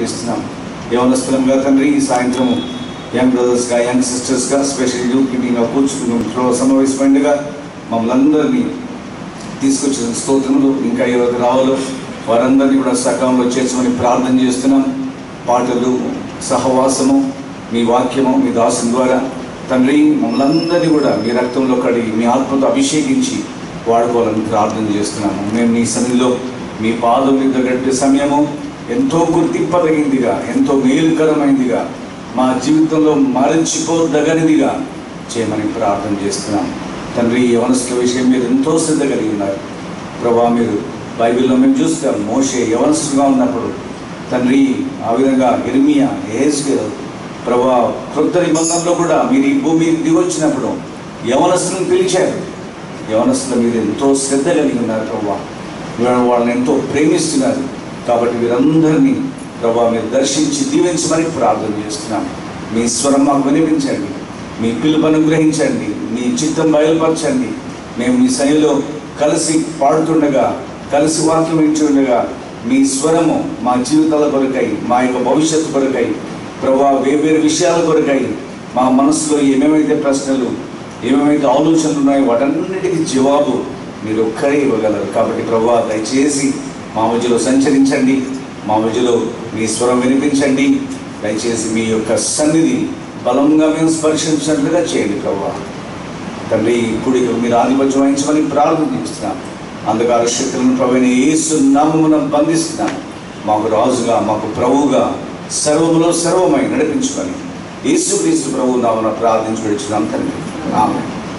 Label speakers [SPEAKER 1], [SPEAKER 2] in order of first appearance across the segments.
[SPEAKER 1] ప్రార్థిస్తున్నాం యవనస్థలంగా తండ్రి ఈ సాయంత్రం యంగ్ బ్రదర్స్గా యంగ్ సిస్టర్స్గా స్పెషల్ యూత్ మీటింగ్గా కూర్చుకున్న సమావేశమైందిగా మమ్మల్ని అందరినీ తీసుకొచ్చిన స్తోత్రములు ఇంకా ఎవరికి రావాలో వారందరినీ కూడా సకాలంలో చేర్చమని ప్రార్థన చేస్తున్నాం పాటలు సహవాసము మీ వాక్యము మీ దాసుని ద్వారా తండ్రి మమ్మల్ని అందరినీ కూడా మీ రక్తంలో కడిగి మీ ఆత్మతో అభిషేకించి వాడుకోవాలని ప్రార్థన చేస్తున్నాము మేము మీ సన్నిధిలో మీ పాదం మీద గడిపే సమయము ఎంతో గుర్తింపదగిందిగా ఎంతో మేలుకరమైనదిగా మా జీవితంలో మరచిపోదగనిదిగా చేయమని ప్రార్థన చేస్తున్నాం తండ్రి యవనస్తుల విషయం మీరు ఎంతో శ్రద్ధ కలిగి ఉన్నారు ప్రభా మీరు బైబిల్లో మేము చూస్తాం మోషే యవనస్తుగా ఉన్నప్పుడు తండ్రి ఆ విధంగా ఇర్మియా ఏహెస్కేల్ ప్రభా క్రొత్త నిబంధనలో కూడా మీరు ఈ భూమి దిగొచ్చినప్పుడు యవనస్తులను పిలిచారు యవనస్తుల మీద ఎంతో శ్రద్ధ కలిగి ఉన్నారు ప్రభా మీరు వాళ్ళని ఎంతో ప్రేమిస్తున్నారు కాబట్టి వీరందరినీ ప్రభా మీరు దర్శించి దీవించమని ప్రార్థన చేస్తున్నాం మీ స్వరం మాకు వినిపించండి మీ పిలుపు అనుగ్రహించండి మీ చిత్తం బయలుపరచండి మేము మీ శైలిలో కలిసి పాడుతుండగా కలిసి వాక్యం ఇచ్చుండగా మీ స్వరము మా జీవితాల కొరకై మా యొక్క భవిష్యత్తు కొరకై ప్రభా వేర్వేరు విషయాల కొరకై మా మనసులో ఏమేమైతే ప్రశ్నలు ఏమేమైతే ఆలోచనలు ఉన్నాయో వాటన్నిటికీ జవాబు మీరు ఒక్కరే ఇవ్వగలరు కాబట్టి ప్రభా దయచేసి మా మధ్యలో సంచరించండి మా మధ్యలో మీ స్వరం వినిపించండి దయచేసి మీ యొక్క సన్నిధి బలంగా మేము స్పర్శించినట్లుగా చేయండి ప్రభా తండ్రి కుడికి మీరు ఆధిపత్యం వహించమని ప్రార్థన చేస్తున్నాం అంధకార శక్తులను ప్రవీణ యేసు నామమున బంధిస్తున్నాం మాకు రాజుగా మాకు ప్రభువుగా సర్వములో సర్వమై నడిపించుకొని యేసు క్రీస్తు ప్రభు నామన ప్రార్థించి పెడుచున్నాం తండ్రి ఆమె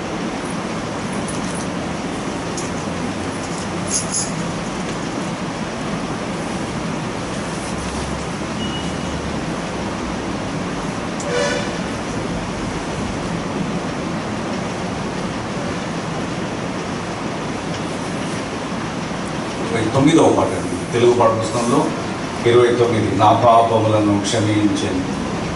[SPEAKER 1] ఇరవై తొమ్మిదవ పాట అండి తెలుగు పాట పుస్తకంలో ఇరవై తొమ్మిది నా పాపములను క్షమించండి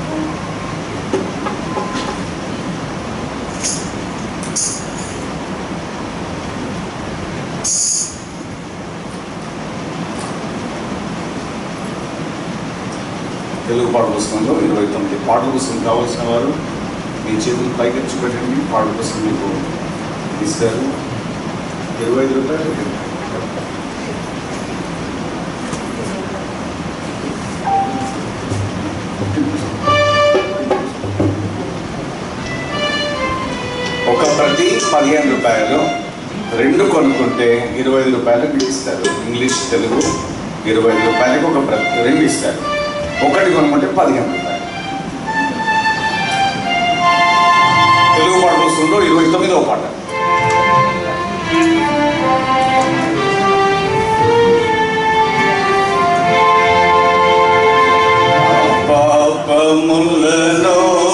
[SPEAKER 1] తెలుగు పాట పుస్తకంలో ఇరవై తొమ్మిది పాట పుస్తకం కావాల్సిన వారు మీ చేతులు పైకెచ్చి పెట్టండి పాట పుస్తకం మీకు ఇస్తారు ఇరవై ఐదు రూపాయలు ఒక ప్రతి పదిహేను రూపాయలు రెండు కొనుక్కుంటే ఇరవై ఐదు రూపాయలకు మీకు ఇస్తారు ఇంగ్లీష్ తెలుగు ఇరవై ఐదు రూపాయలకు ఒక ప్రతి రెండు ఇస్తారు ఒకటి కొనుక్కుంటే పదిహేను రూపాయలు తెలుగు పాట పుస్తకంలో ఇరవై తొమ్మిదవ పాట పాపములను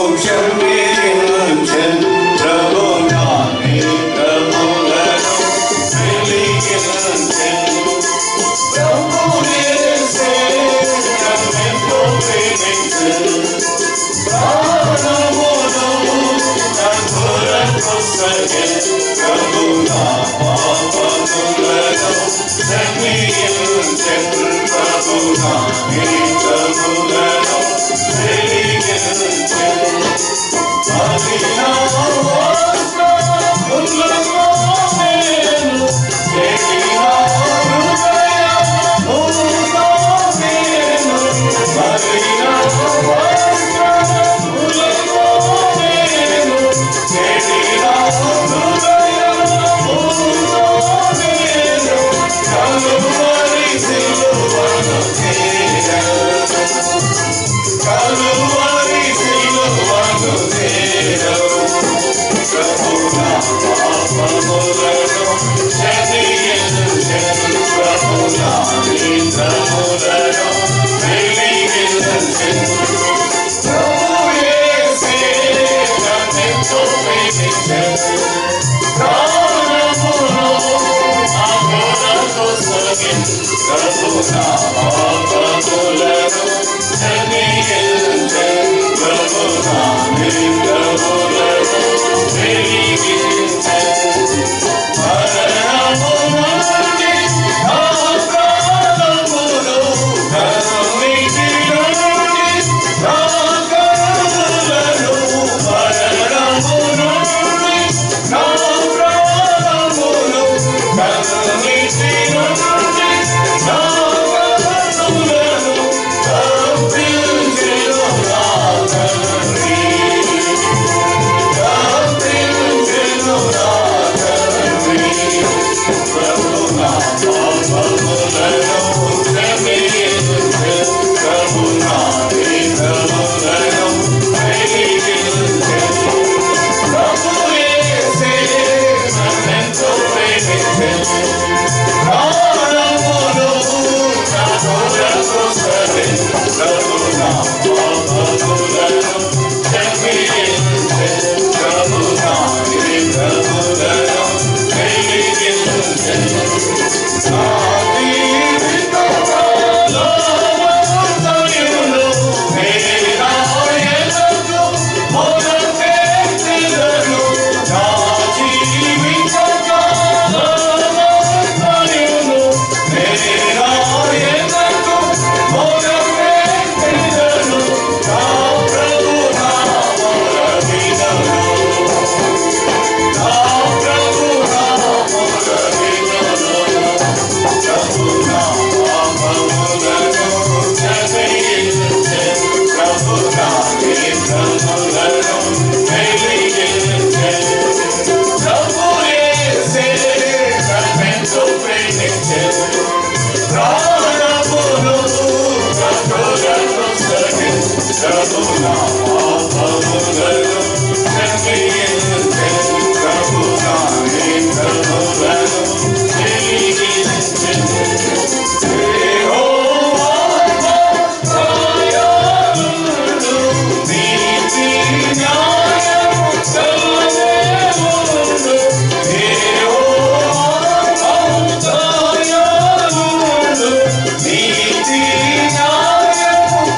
[SPEAKER 1] క్షమించు ప్రభు నా నేత్రములను వెలిగించు. ప్రభు యేసే నన్నెంతో ప్రేమించు. ప్రాణమును నా కొరకు సగే. ప్రభు నా పాపములను క్షమించు. ప్రభు నా నేత్రములను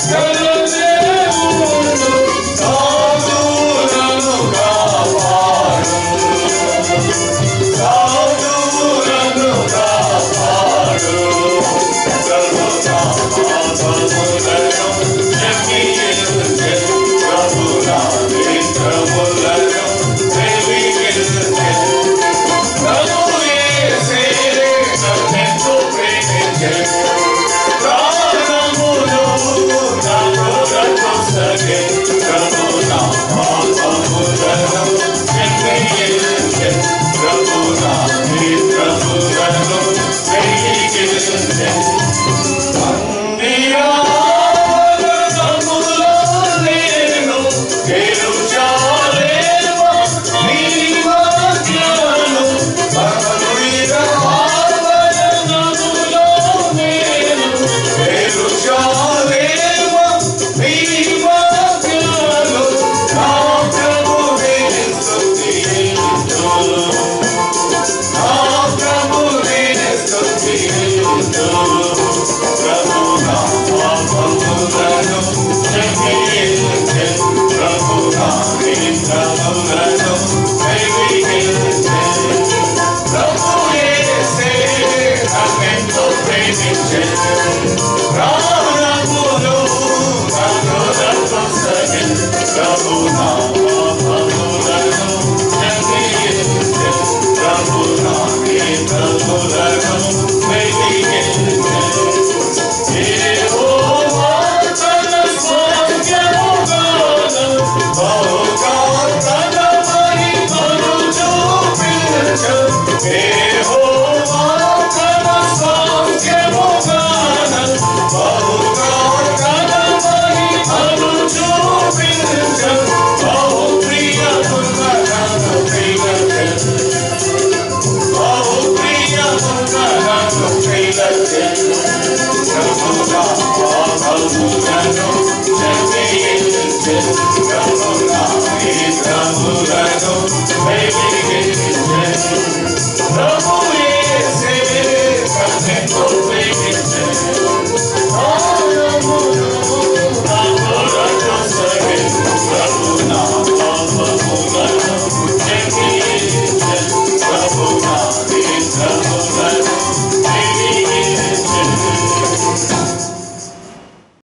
[SPEAKER 2] Baby,